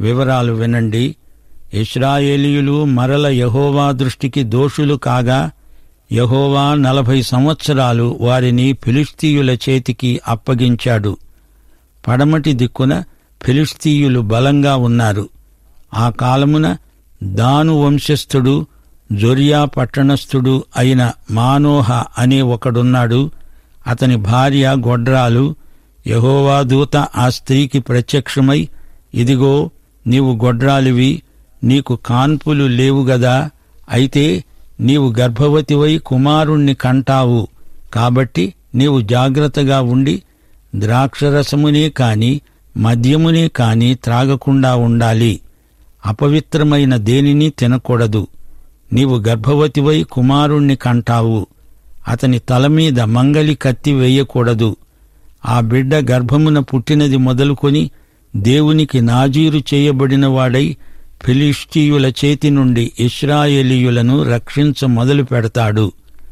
వివరాలు వినండి ఇస్రాయేలీయులు మరల యహోవా దృష్టికి దోషులు కాగా యహోవా నలభై సంవత్సరాలు వారిని ఫిలిస్తీయుల చేతికి అప్పగించాడు పడమటి దిక్కున ఫిలిస్తీయులు బలంగా ఉన్నారు ఆ కాలమున దాను వంశస్థుడు జొరియా పట్టణస్థుడు అయిన మానోహ అనే ఒకడున్నాడు అతని భార్య గొడ్రాలు యహోవా దూత ఆ స్త్రీకి ప్రత్యక్షమై ఇదిగో నీవు గొడ్రాలివి నీకు కాన్పులు లేవు గదా అయితే నీవు గర్భవతివై కుమారుణ్ణి కంటావు కాబట్టి నీవు జాగ్రత్తగా ఉండి ద్రాక్షరసమునే కాని మద్యమునే కాని త్రాగకుండా ఉండాలి అపవిత్రమైన దేనిని తినకూడదు నీవు గర్భవతివై కుమారుణ్ణి కంటావు అతని తల మీద మంగలి కత్తి వేయకూడదు ఆ బిడ్డ గర్భమున పుట్టినది మొదలుకొని దేవునికి నాజీరు చేయబడినవాడై ఫిలిష్తీయుల చేతి నుండి ఇస్రాయేలీయులను రక్షించ మొదలు పెడతాడు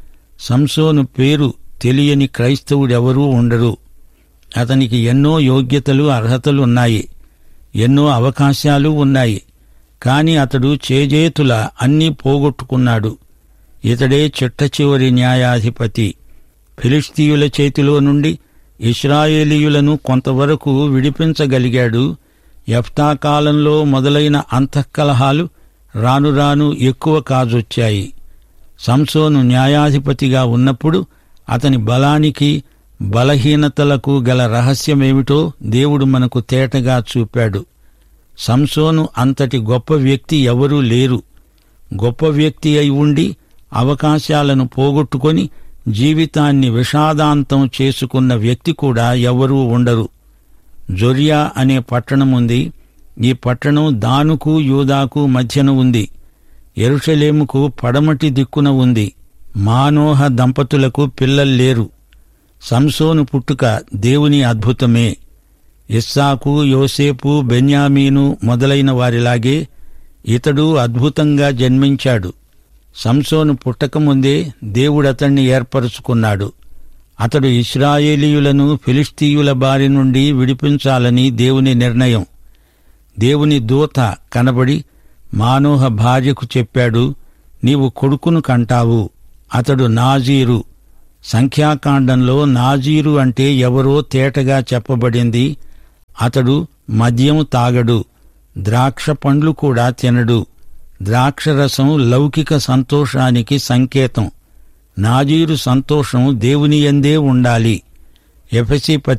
సంసోను పేరు తెలియని క్రైస్తవుడెవరూ ఉండరు అతనికి ఎన్నో యోగ్యతలు అర్హతలు ఉన్నాయి ఎన్నో అవకాశాలు ఉన్నాయి కాని అతడు చేజేతుల అన్నీ పోగొట్టుకున్నాడు ఇతడే చిట్ట చివరి న్యాయాధిపతి ఫిలిస్తీయుల చేతిలో నుండి ఇస్రాయేలీయులను కొంతవరకు విడిపించగలిగాడు యఫ్తా కాలంలో మొదలైన అంతఃకలహాలు రాను రాను ఎక్కువ కాజొచ్చాయి సంసోను న్యాయాధిపతిగా ఉన్నప్పుడు అతని బలానికి బలహీనతలకు గల రహస్యమేమిటో దేవుడు మనకు తేటగా చూపాడు సంసోను అంతటి గొప్ప వ్యక్తి ఎవరూ లేరు గొప్ప వ్యక్తి అయి ఉండి అవకాశాలను పోగొట్టుకొని జీవితాన్ని విషాదాంతం చేసుకున్న వ్యక్తి కూడా ఎవరూ ఉండరు జొరియా అనే పట్టణముంది ఈ పట్టణం దానుకు యూదాకు మధ్యన ఉంది ఎరుషలేముకు పడమటి దిక్కున ఉంది మానోహ దంపతులకు పిల్లల్లేరు సంసోను పుట్టుక దేవుని అద్భుతమే ఇస్సాకు యోసేపు బెన్యామీను మొదలైన వారిలాగే ఇతడు అద్భుతంగా జన్మించాడు సంసోను పుట్టకముందే దేవుడతణ్ణి ఏర్పరుచుకున్నాడు అతడు ఇస్రాయేలీయులను ఫిలిస్తీయుల బారి నుండి విడిపించాలని దేవుని నిర్ణయం దేవుని దూత కనబడి మానోహ భార్యకు చెప్పాడు నీవు కొడుకును కంటావు అతడు నాజీరు సంఖ్యాకాండంలో నాజీరు అంటే ఎవరో తేటగా చెప్పబడింది అతడు మద్యము తాగడు ద్రాక్ష పండ్లు కూడా తినడు ద్రాక్షరసం లౌకిక సంతోషానికి సంకేతం నాజీరు సంతోషం దేవుని యందే ఉండాలి ఎఫసి